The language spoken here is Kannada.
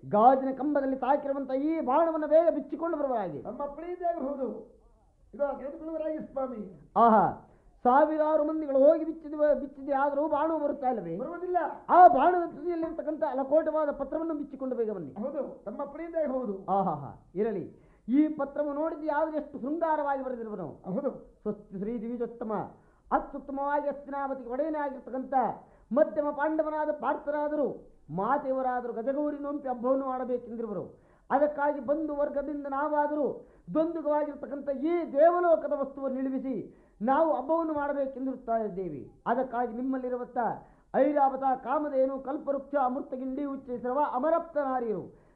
ಗಾಜಿನ ಕಂಬದಲ್ಲಿ ತಾಕಿರುವಂತ ಈ ಬಾಣವನ್ನು ಬೇಗ ಬಿಚ್ಚಿಕೊಂಡು ಬರುವರಾಗಿ ನಮ್ಮ ಪ್ರೀತಿಯಾಗಬಹುದು ಇದು ತೆಗೆದುಕೊಳ್ಳುವರಾಗಿ ಸ್ವಾಮಿ ಆಹಾ ಸಾವಿರಾರು ಮಂದಿಗಳು ಹೋಗಿ ಬಿಚ್ಚಿದ ಬಿಚ್ಚಿದೆ ಆದರೂ ಬಾಣ ಬರುತ್ತಾ ಇಲ್ಲವೇ ಬರುವುದಿಲ್ಲ ಆ ಬಾಣದ ತುದಿಯಲ್ಲಿರ್ತಕ್ಕಂಥ ಅಲಕೋಟವಾದ ಪತ್ರವನ್ನು ಬಿಚ್ಚಿಕೊಂಡು ಬೇಗ ಬನ್ನಿ ಹೌದು ತಮ್ಮ ಪ್ರೀತಿಯಾಗಬಹುದು ಆಹಾಹಾ ಇರಲಿ ಈ ಪತ್ರವನ್ನು ನೋಡಿದ್ದು ಯಾವುದು ಎಷ್ಟು ಶೃಂಗಾರವಾಗಿ ಬರೆದಿರುವನು ಹೌದು ಸ್ವಸ್ತಿ ಶ್ರೀ ದಿವಿಜೋತ್ತಮ ಅತ್ಯುತ್ತಮವಾಗಿ ಅಸ್ತಿನಾವತಿಗೆ ಒಡೆಯನೇ ಆಗಿರ್ತಕ್ಕಂಥ ಮಧ್ಯಮ ಪಾಂಡವನಾದ ಪಾರ್ಥರಾದರು ಮಾತೆಯವರಾದರು ಗಜಗೌರಿ ನೊಂಪಿ ಹಬ್ಬವನ್ನು ಆಡಬೇಕೆಂದಿರುವರು ಅದಕ್ಕಾಗಿ ಬಂಧು ವರ್ಗದಿಂದ ನಾವಾದರೂ ದ್ವಂದ್ವವಾಗಿರ್ತಕ್ಕಂಥ ಈ ದೇವಲೋಕದ ವಸ್ತುವನ್ನು ಇಳಿವಿಸಿ ನಾವು ಹಬ್ಬವನ್ನು ಮಾಡಬೇಕೆಂದಿರುತ್ತಾ ಇದ್ದೇವೆ ಅದಕ್ಕಾಗಿ ನಿಮ್ಮಲ್ಲಿರುವಂಥ ಐರಾವತ ಕಾಮಧೇನು ಕಲ್ಪವೃಕ್ಷ ಅಮೃತಗಿಂಡಿ ಉಚ್ಚರಿಸಿರುವ ಅಮರಪ್ತ ನಾರಿಯರು